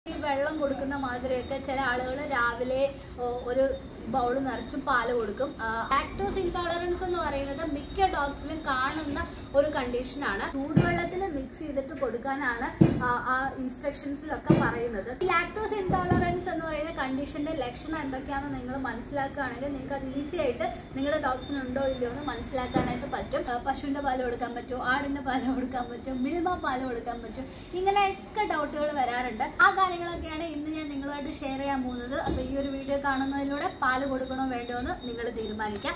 ഈ വെള്ളം കൊടുക്കുന്ന മാതിരിയൊക്കെ ചില ആളുകൾ രാവിലെ ഓ, ഒരു ബൗൾ നിറച്ചും പാല് കൊടുക്കും ലാക്ടോസ് ഇൻടോളറൻസ് എന്ന് പറയുന്നത് മിക്ക ഡോഗ്സിലും കാണുന്ന ഒരു കണ്ടീഷനാണ് ചൂടുവെള്ളത്തിൽ മിക്സ് ചെയ്തിട്ട് കൊടുക്കാനാണ് ആ, ആ ഇൻസ്ട്രക്ഷൻസിലൊക്കെ പറയുന്നത് ഈ ലാക്ടോസ് ഇൻടോളറൻസ് എന്ന് പറയുന്ന കണ്ടീഷന്റെ ലക്ഷണം എന്തൊക്കെയാണെന്ന് നിങ്ങൾ മനസ്സിലാക്കുകയാണെങ്കിൽ നിങ്ങൾക്ക് അത് ഈസി ആയിട്ട് നിങ്ങളുടെ ഡോഗ്സിന് ഉണ്ടോ ഇല്ലയോ എന്ന് മനസ്സിലാക്കാനായിട്ട് പറ്റും ആ, പശുവിന്റെ പാല് കൊടുക്കാൻ പറ്റും ആടിന്റെ പാല് കൊടുക്കാൻ പറ്റും മിൽമ പാല് കൊടുക്കാൻ പറ്റും ഇങ്ങനെയൊക്കെ ഡൗട്ടുകൾ വരാറുണ്ട് ആ കാര്യങ്ങളൊക്കെയാണ് ഇന്ന് ഞാൻ നിങ്ങളുമായിട്ട് ഷെയർ ചെയ്യാൻ പോകുന്നത് അപ്പോൾ ഈ ഒരു വീഡിയോ കാണുന്നതിലൂടെ പാല് കൊടുക്കണോ വേണ്ടോ എന്ന് നിങ്ങൾ തീരുമാനിക്കാം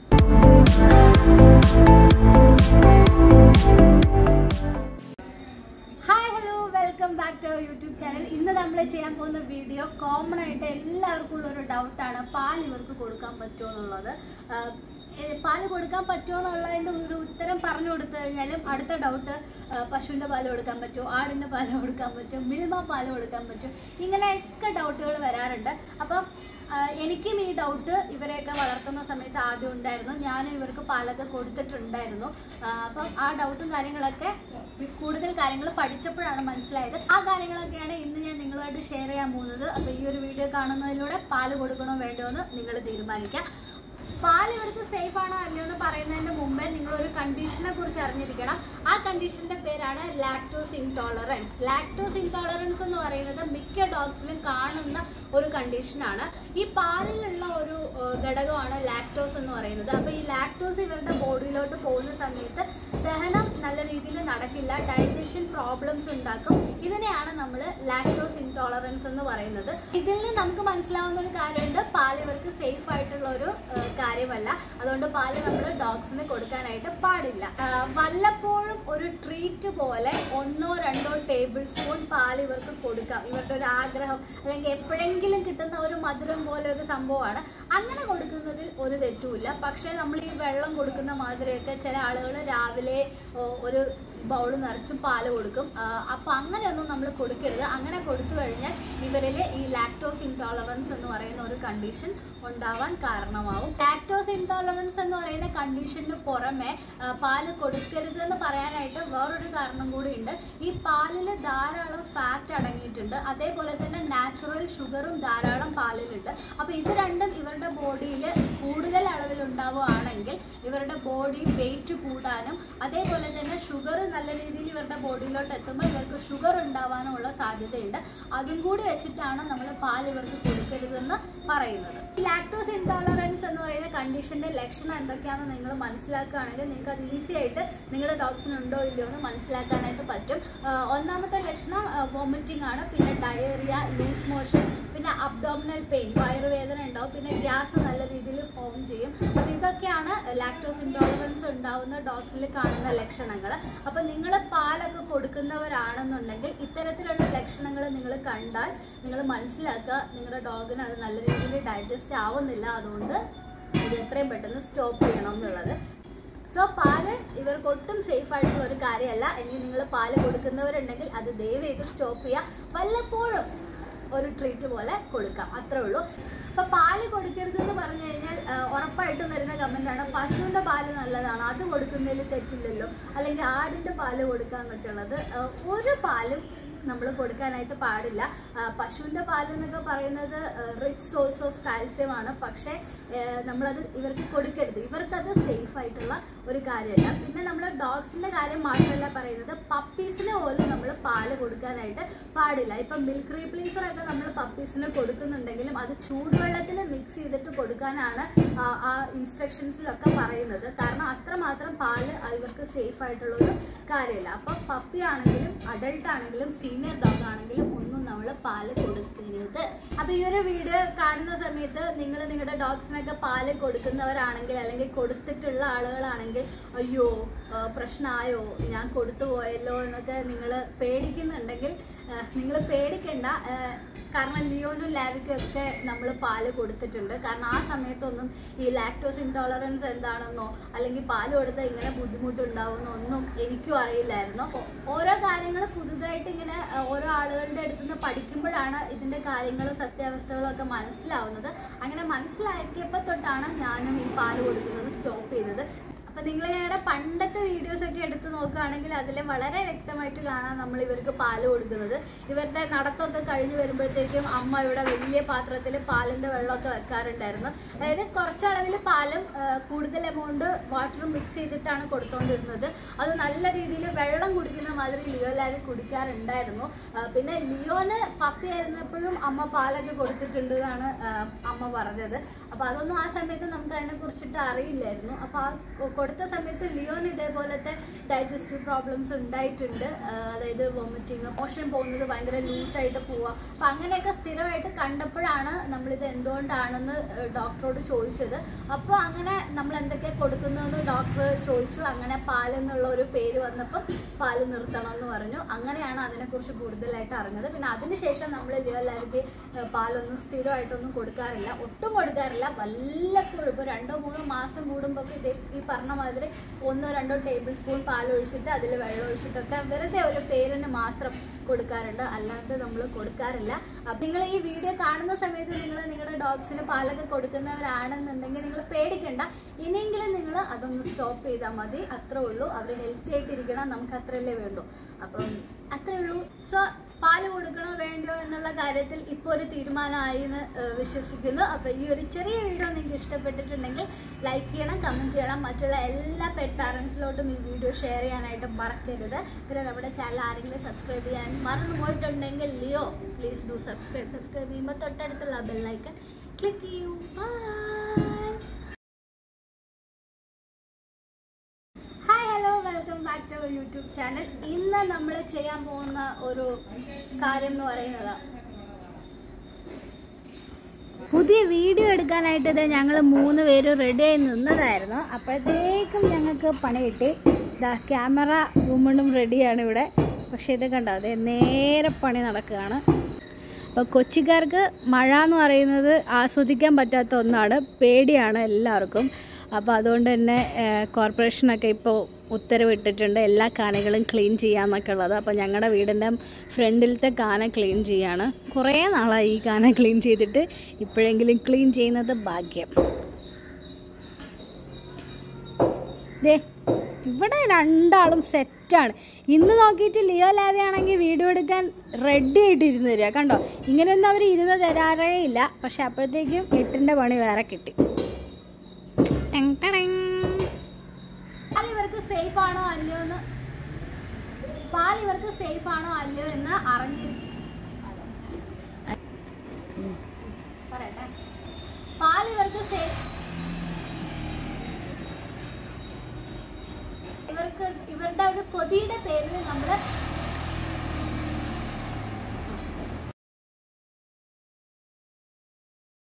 hi hello welcome back to our YouTube channel ഇന്ന് നമ്മൾ ചെയ്യാൻ പോകുന്ന വീഡിയോ കോമൺ ആയിട്ട് എല്ലാവർക്കും ഉള്ള ഒരു ഡൗട്ടാണ് പാൽ ഇവർക്ക് കൊടുക്കാൻ പറ്റുമോ എന്നുള്ളത് ആഹ് ഏ- പാല് കൊടുക്കാൻ പറ്റുമോ എന്നുള്ളതിൻ്റെ ഒരു ഉത്തരം പറഞ്ഞു കൊടുത്തു കഴിഞ്ഞാലും അടുത്ത ഡൗട്ട് പശുവിൻ്റെ പാല് കൊടുക്കാൻ പറ്റുമോ ആടിൻ്റെ പാല് കൊടുക്കാൻ പറ്റും മിൽമ പാല് കൊടുക്കാൻ പറ്റും ഇങ്ങനെയൊക്കെ ഡൗട്ടുകൾ വരാറുണ്ട് അപ്പം ആഹ് എനിക്കും ഈ ഡൗട്ട് ഇവരെയൊക്കെ വളർത്തുന്ന സമയത്ത് ആദ്യം ഉണ്ടായിരുന്നു ഞാൻ ഇവർക്ക് പാലൊക്കെ കൊടുത്തിട്ടുണ്ടായിരുന്നു ആഹ് അപ്പം ആ ഡൗട്ടും കാര്യങ്ങളൊക്കെ വി- കൂടുതൽ കാര്യങ്ങൾ പഠിച്ചപ്പോഴാണ് മനസ്സിലായത് ആ കാര്യങ്ങളൊക്കെയാണ് ഇന്ന് ഞാൻ നിങ്ങളുമായിട്ട് ഷെയർ ചെയ്യാൻ പോകുന്നത് അപ്പോൾ ഈ ഒരു വീഡിയോ കാണുന്നതിലൂടെ പാല് കൊടുക്കണോ വേണ്ടോ എന്ന് നിങ്ങൾ തീരുമാനിക്കാം പാൽ ഇവർക്ക് സേഫ് ആണോ അല്ലയോ എന്ന് പറയുന്നതിന് മുമ്പേ നിങ്ങൾ ഒരു കണ്ടീഷനെ കുറിച്ച് അറിഞ്ഞിരിക്കണം ആ കണ്ടീഷന്റെ പേരാണ് ലാക്ടോസ് ഇൻടോളറൻസ് ലാക്ടോസ് ഇൻടോളറൻസ് എന്ന് പറയുന്നത് മിക്ക ഡോഗ്സിലും കാണുന്ന ഒരു കണ്ടീഷനാണ് ഈ പാലിലുള്ള ഒരു ഏഹ്, ഘടകമാണ് ലാക്ടോസ് എന്ന് പറയുന്നത് അപ്പോൾ ഈ ലാക്ടോസ് ഇവരുടെ ബോഡിയിലോട്ട് പോകുന്ന സമയത്ത് ദഹനം നല്ല രീതിയിൽ നടക്കില്ല ഡൈജഷൻ പ്രോബ്ലംസ് ഉണ്ടാക്കും ഇതിനെയാണ് നമ്മൾ ലാക്ടോസ് ഇൻടോളറൻസ് എന്ന് പറയുന്നത് ഇതിൽ നിന്ന് നമുക്ക് മനസ്സിലാവുന്ന ഒരു കാര്യമുണ്ട് പാൽ ഇവർക്ക് സേഫ് ആയിട്ടുള്ള ഒരു ഏഹ്, കാര്യമല്ല അതുകൊണ്ട് പാല് നമ്മൾ ഡോഗ്സിന് കൊടുക്കാനായിട്ട് പാടില്ല ആഹ്, വല്ലപ്പോഴും ഒരു ട്രീറ്റ് പോലെ ഒന്നോ രണ്ടോ ടേബിൾ സ്പൂൺ പാൽ ഇവർക്ക് കൊടുക്കാം ഇവരുടെ ഒരു ആഗ്രഹം അല്ലെങ്കിൽ എപ്പോഴെങ്കിലും കിട്ടുന്ന ഒരു മധുരം പോലെ ഒരു സംഭവമാണ് അങ്ങനെ കൊടുക്കുന്നതിൽ ഒരു തെറ്റുമില്ല പക്ഷേ നമ്മൾ ഈ വെള്ളം കൊടുക്കുന്ന മാതിരിയൊക്കെ ചില ആളുകൾ രാവിലെ ഓ, ഒരു ബൗൾ നിറച്ചും പാല് കൊടുക്കും അപ്പം അങ്ങനെയൊന്നും നമ്മൾ കൊടുക്കരുത് അങ്ങനെ കൊടുത്തു കഴിഞ്ഞാൽ ഇവരിൽ ഈ ലാക്ടോസ് ഇൻടോളറൻസ് എന്ന് പറയുന്ന ഒരു കണ്ടീഷൻ ഉണ്ടാവാൻ കാരണമാവും ലാക്ടോസ് ഇൻടോളറൻസ് എന്ന് പറയുന്ന കണ്ടീഷന് പുറമെ ആ, പാല് കൊടുക്കരുത് എന്ന് പറയാനായിട്ട് വേറൊരു കാരണം കൂടി ഉണ്ട് ഈ പാലിൽ ധാരാളം ഫാറ്റ് അടങ്ങിയിട്ടുണ്ട് അതേപോലെ തന്നെ നാച്ചുറൽ ഷുഗറും ധാരാളം പാലിലുണ്ട് അപ്പോൾ ഇത് രണ്ടും ഇവരുടെ ബോഡിയിൽ കൂടുതൽ അളവിൽ ഉണ്ടാവുകയാണെങ്കിൽ ഇവരുടെ ബോഡി വെയിറ്റ് കൂടാനും അതേപോലെ തന്നെ ഷുഗർ നല്ല രീതിയിൽ ഇവരുടെ ബോഡിയിലോട്ട് എത്തുമ്പോൾ ഇവർക്ക് ഷുഗർ ഉണ്ടാവാനുള്ള സാധ്യതയുണ്ട് അതും കൂടി വെച്ചിട്ടാണ് നമ്മൾ പാൽ ഇവർക്ക് കൊടുക്കരുതെന്ന് പറയുന്നത് ലാക്ടോസ് ഇൻടോളറൻസ് എന്ന് പറയുന്ന കണ്ടീഷന്റെ ലക്ഷണം എന്തൊക്കെയാണെന്ന് നിങ്ങൾ മനസ്സിലാക്കുകയാണെങ്കിൽ നിങ്ങൾക്ക് അത് ഈസി ആയിട്ട് നിങ്ങളുടെ ഡോഗ്സിന് ഉണ്ടോ ഇല്ലയോ എന്ന് മനസ്സിലാക്കാനായിട്ട് പറ്റും ആഹ് ഒന്നാമത്തെ ലക്ഷണം വോമിറ്റിംഗ് ആണ് പിന്നെ ഡയേറിയ ലൂസ് മോഷൻ പിന്നെ അബ്ഡോമിനൽ പെയിൻ വയറുവേദന ഉണ്ടാവും പിന്നെ ഗ്യാസ് നല്ല രീതിയിൽ ഫോം ചെയ്യും അപ്പോൾ ഇതൊക്കെയാണ് ലാക്ടോസ് ഇൻടോളറൻസ് ഉണ്ടാവുന്ന ഡോഗ്സിൽ കാണുന്ന ലക്ഷണങ്ങൾ അപ്പോൾ നിങ്ങൾ പാലൊക്കെ കൊടുക്കുന്നവരാണെന്നുണ്ടെങ്കിൽ ഇത്തരത്തിലുള്ള ലക്ഷണങ്ങൾ നിങ്ങൾ കണ്ടാൽ നിങ്ങൾ മനസ്സിലാക്കുക നിങ്ങളുടെ ഡോഗിന് അത് നല്ല രീതിയിൽ ഡൈജസ്റ്റ് ആവുന്നില്ല അതുകൊണ്ട് ഇത് എത്രയും പെട്ടെന്ന് സ്റ്റോപ്പ് ചെയ്യണം എന്നുള്ളത് സോ പാല് ഇവർക്ക് ഒട്ടും സേഫ് ആയിട്ടുള്ള ഒരു കാര്യമല്ല ഇനി നിങ്ങൾ പാല് കൊടുക്കുന്നവരുണ്ടെങ്കിൽ അത് ദയവ് ചെയ്ത് സ്റ്റോപ്പ് ചെയ്യുക വല്ലപ്പോഴും ഒരു ട്രീറ്റ് പോലെ കൊടുക്കാം അത്രേ ഉള്ളൂ അപ്പൊ പാല് കൊടുക്കരുത് എന്ന് പറഞ്ഞു കഴിഞ്ഞാൽ ആ, ഉറപ്പായിട്ടും വരുന്ന കമന്റ് ആണ് പശുവിന്റെ പാല് നല്ലതാണ് അത് കൊടുക്കുന്നതിൽ തെറ്റില്ലല്ലോ അല്ലെങ്കിൽ ആടിന്റെ പാല് കൊടുക്കാന്നൊക്കെ ഉള്ളത് ആ, ഒരു പാലും നമ്മൾ കൊടുക്കാനായിട്ട് പാടില്ല ആ, പശുവിൻ്റെ പാൽ എന്നൊക്കെ പറയുന്നത് റിച്ച് സോഴ്സ് ഓഫ് കാൽസ്യം ആണ് പക്ഷേ ആ, നമ്മളത് ഇവർക്ക് കൊടുക്കരുത് ഇവർക്കത് സേഫ് ആയിട്ടുള്ള ഒരു കാര്യമല്ല പിന്നെ നമ്മൾ ഡോഗ്സിൻ്റെ കാര്യം മാത്രമല്ല പറയുന്നത് പപ്പീസിന് പോലും നമ്മൾ പാല് കൊടുക്കാനായിട്ട് പാടില്ല ഇപ്പം മിൽക്ക് റീപ്ലേസർ ഒക്കെ നമ്മൾ പപ്പീസിന് കൊടുക്കുന്നുണ്ടെങ്കിലും അത് ചൂടുവെള്ളത്തിൽ മിക്സ് ചെയ്തിട്ട് കൊടുക്കാനാണ് ആ, ആ ഇൻസ്ട്രക്ഷൻസിലൊക്കെ പറയുന്നത് കാരണം അത്രമാത്രം പാല് ഇവർക്ക് സേഫ് ആയിട്ടുള്ള ഒരു കാര്യമല്ല അപ്പം പപ്പി ആണെങ്കിലും അഡൾട്ട് ആണെങ്കിലും സീനിയർ ഡോഗ് ആണെങ്കിലും ഒന്നും നമ്മൾ പാല് കൊടുക്കരുത് അപ്പൊ ഈ ഒരു വീഡിയോ കാണുന്ന സമയത്ത് നിങ്ങൾ നിങ്ങളുടെ ഡോഗ്സിനൊക്കെ പാല് കൊടുക്കുന്നവരാണെങ്കിൽ അല്ലെങ്കിൽ കൊടുത്തിട്ടുള്ള ആളുകളാണെങ്കിൽ അയ്യോ ആ, പ്രശ്നമായോ ഞാൻ കൊടുത്തു പോയല്ലോ എന്നൊക്കെ നിങ്ങൾ പേടിക്കുന്നുണ്ടെങ്കിൽ നിങ്ങൾ പേടിക്കണ്ട ആ, കാരണം ലിയോനും ലാവിക്കും ഒക്കെ നമ്മൾ പാല് കൊടുത്തിട്ടുണ്ട് കാരണം ആ സമയത്തൊന്നും ഈ ലാക്ടോസ് ഇൻടോളറൻസ് എന്താണെന്നോ അല്ലെങ്കിൽ പാല് കൊടുത്താൽ ഇങ്ങനെ ബുദ്ധിമുട്ടുണ്ടാവുമെന്നോ ഒന്നും എനിക്കും അറിയില്ലായിരുന്നു ഓ- ഓരോ കാര്യങ്ങൾ പുതുതായിട്ട് ഇങ്ങനെ ആ, ഓരോ ആളുകളുടെ അടുത്ത് നിന്ന് പഠിക്കുമ്പോഴാണ് ഇതിന്റെ കാര്യങ്ങളും സത്യാവസ്ഥകളും ഒക്കെ മനസ്സിലാവുന്നത് അങ്ങനെ മനസ്സിലാക്കിയപ്പോൾ തൊട്ടാണ് ഞാനും ഈ പാല് കൊടുക്കുന്നത് സ്റ്റോപ്പ് ചെയ്തത് അപ്പൊ നിങ്ങൾ ഞങ്ങളുടെ പണ്ടത്തെ വീഡിയോസ് ഒക്കെ എടുത്ത് നോക്കുകയാണെങ്കിൽ അതിൽ വളരെ വ്യക്തമായിട്ട് കാണാം നമ്മൾ ഇവർക്ക് പാല് കൊടുക്കുന്നത് ഇവരുടെ നടത്തമൊക്കെ കഴിഞ്ഞ് വരുമ്പോഴത്തേക്കും അമ്മ ഇവിടെ വലിയ പാത്രത്തിൽ പാലിന്റെ വെള്ളമൊക്കെ വെക്കാറുണ്ടായിരുന്നു അതായത് കുറച്ചളവിൽ പാലും ആ, കൂടുതൽ എമൗണ്ട് വാട്ടറും മിക്സ് ചെയ്തിട്ടാണ് കൊടുത്തോണ്ടിരുന്നത് അത് നല്ല രീതിയിൽ വെള്ളം കുടിക്കുന്ന മാതിരി ലിയോ ലാവി കുടിക്കാറുണ്ടായിരുന്നു ആ, പിന്നെ ലിയോന് പപ്പി ആയിരുന്നപ്പോഴും അമ്മ പാലൊക്കെ കൊടുത്തിട്ടുണ്ട് എന്നാണ് ആ, അമ്മ പറഞ്ഞത് അപ്പൊ അതൊന്നും ആ സമയത്ത് നമുക്ക് അതിനെ കുറിച്ചിട്ട് അറിയില്ലായിരുന്നു അപ്പൊ ആ കൊ- കൊടുത്ത സമയത്ത് ലിയോന് ഇതേപോലത്തെ ഡൈജസ്റ്റീവ് പ്രോബ്ലംസ് ഉണ്ടായിട്ടുണ്ട് ആ, അതായത് വൊമിറ്റിങ് മോഷൻ പോകുന്നത് ഭയങ്കര ലൂസായിട്ട് പോവുക അപ്പൊ അങ്ങനെയൊക്കെ സ്ഥിരമായിട്ട് കണ്ടപ്പോഴാണ് നമ്മളിത് എന്തുകൊണ്ടാണെന്ന് ഡോക്ടറോട് ചോദിച്ചത് അപ്പോൾ അങ്ങനെ നമ്മൾ എന്തൊക്കെ കൊടുക്കുന്നതെന്ന് ഡോക്ടർ ചോദിച്ചു അങ്ങനെ പാലെന്നുള്ള ഒരു പേര് വന്നപ്പോൾ പാല് നിർത്തണം എന്ന് പറഞ്ഞു അങ്ങനെയാണ് അതിനെക്കുറിച്ച് കൂടുതലായിട്ട് അറിഞ്ഞത് പിന്നെ അതിനുശേഷം നമ്മൾ ലിയോ ലാവിക്ക് പാലൊന്നും സ്ഥിരമായിട്ടൊന്നും കൊടുക്കാറില്ല ഒട്ടും കൊടുക്കാറില്ല വല്ലപ്പോഴും ഇപ്പോൾ രണ്ടോ മൂന്നോ മാസം കൂടുമ്പോൾ ഇതേ ഈ പറഞ്ഞ മാതിരി ഒന്നോ രണ്ടോ ടേബിൾ സ്പൂൺ പാൽ ഒഴിച്ചിട്ട് അതിൽ വെള്ളം ഒഴിച്ചിട്ടൊക്കെ വെറുതെ ഒരു പേരിന് മാത്രം കൊടുക്കാറുണ്ട് അല്ലാണ്ട് നമ്മൾ കൊടുക്കാറില്ല അപ്പം നിങ്ങൾ ഈ വീഡിയോ കാണുന്ന സമയത്ത് നിങ്ങൾ നിങ്ങളുടെ ഡോഗ്സിന് പാലൊക്കെ കൊടുക്കുന്നവരാണെന്നുണ്ടെങ്കിൽ നിങ്ങൾ പേടിക്കണ്ട ഇനിയെങ്കിലും നിങ്ങൾ അതൊന്ന് സ്റ്റോപ്പ് ചെയ്താൽ മതി അത്രേ ഉള്ളൂ അവർ ഹെൽത്തി ആയിട്ടിരിക്കണം നമുക്ക് അത്രയല്ലേ വേണ്ടൂ അപ്പം അത്രേ ഉള്ളൂ സോ പാല് കൊടുക്കണോ വേണ്ടോ എന്നുള്ള കാര്യത്തിൽ ഇപ്പോൾ ഒരു തീരുമാനമായി എന്ന് ഏഹ്, വിശ്വസിക്കുന്നു അപ്പോൾ ഈ ഒരു ചെറിയ വീഡിയോ നിങ്ങൾക്ക് ഇഷ്ടപ്പെട്ടിട്ടുണ്ടെങ്കിൽ ലൈക്ക് ചെയ്യണം കമൻറ്റ് ചെയ്യണം മറ്റുള്ള എല്ലാ പെറ്റ് പാരൻസിലോട്ടും ഈ വീഡിയോ ഷെയർ ചെയ്യാനായിട്ട് മറക്കരുത് പിന്നെ നമ്മുടെ ചാനൽ ആരെങ്കിലും സബ്സ്ക്രൈബ് ചെയ്യാൻ മറന്നു പോയിട്ടുണ്ടെങ്കിൽ ലിയോ പ്ലീസ് ഡു സബ്സ്ക്രൈബ് സബ്സ്ക്രൈബ് ചെയ്യുമ്പോൾ തൊട്ടടുത്തുള്ള ബെല്ലൈക്കൺ ക്ലിക്ക് ചെയ്യൂ bye hi hello welcome back to YouTube channel ഇന്ന് നമ്മൾ ചെയ്യാൻ പോകുന്ന ഒരു കാര്യം എന്ന് പറയുന്നത് പുതിയ വീഡിയോ എടുക്കാനായിട്ട് ഇത് ഞങ്ങൾ മൂന്ന് പേര് റെഡിയായി നിന്നതായിരുന്നു അപ്പോഴത്തേക്കും ഞങ്ങൾക്ക് പണി കിട്ടി ഇതാ ക്യാമറ വുമണും റെഡിയാണ് ഇവിടെ പക്ഷേ ഇത് കണ്ടോ അതെ നേരെ പണി നടക്കുകയാണ് അപ്പോൾ കൊച്ചിക്കാർക്ക് മഴ എന്ന് പറയുന്നത് ആസ്വദിക്കാൻ പറ്റാത്ത ഒന്നാണ് പേടിയാണ് എല്ലാവർക്കും അപ്പോൾ അതുകൊണ്ട് തന്നെ ഏഹ്, കോർപ്പറേഷനൊക്കെ ഇപ്പോൾ ഉത്തരവിട്ടിട്ടുണ്ട് എല്ലാ കാനകളും ക്ലീൻ ചെയ്യാന്നൊക്കെ ഉള്ളത് അപ്പോൾ ഞങ്ങളുടെ വീടിൻ്റെ ഫ്രണ്ടിലത്തെ കാന ക്ലീൻ ചെയ്യാണ് കുറേ നാളായി ഈ കാന ക്ലീൻ ചെയ്തിട്ട് ഇപ്പോഴെങ്കിലും ക്ലീൻ ചെയ്യുന്നത് ഭാഗ്യം ദേ ഇവിടെ രണ്ടാളും സെറ്റാണ് ഇന്ന് നോക്കിയിട്ട് ലിയോ ലാവി ആണെങ്കിൽ വീഡിയോ എടുക്കാൻ റെഡി ആയിട്ട് ഇരുന്ന് തരിക കണ്ടോ ഇങ്ങനെയൊന്നും അവർ ഇരുന്ന് തരാറേ ഇല്ല പക്ഷെ അപ്പോഴത്തേക്കും എട്ടിൻ്റെ പണി വേറെ കിട്ടി ടെങ് ടെടങ്. പാൽ ഇവർക്ക് സേഫ് ആണോ അല്ലയോ എന്ന് പാൽ ഇവർക്ക് സേഫ് ആണോ അല്ലയോ എന്ന് അറിഞ്ഞിരിക്കും പറയട്ടെ പാൽ ഇവർക്ക് സേഫ് ഇവർക്ക് ഇവരുടെ ഒരു കൊതിയുടെ പേരിൽ നമ്മൾ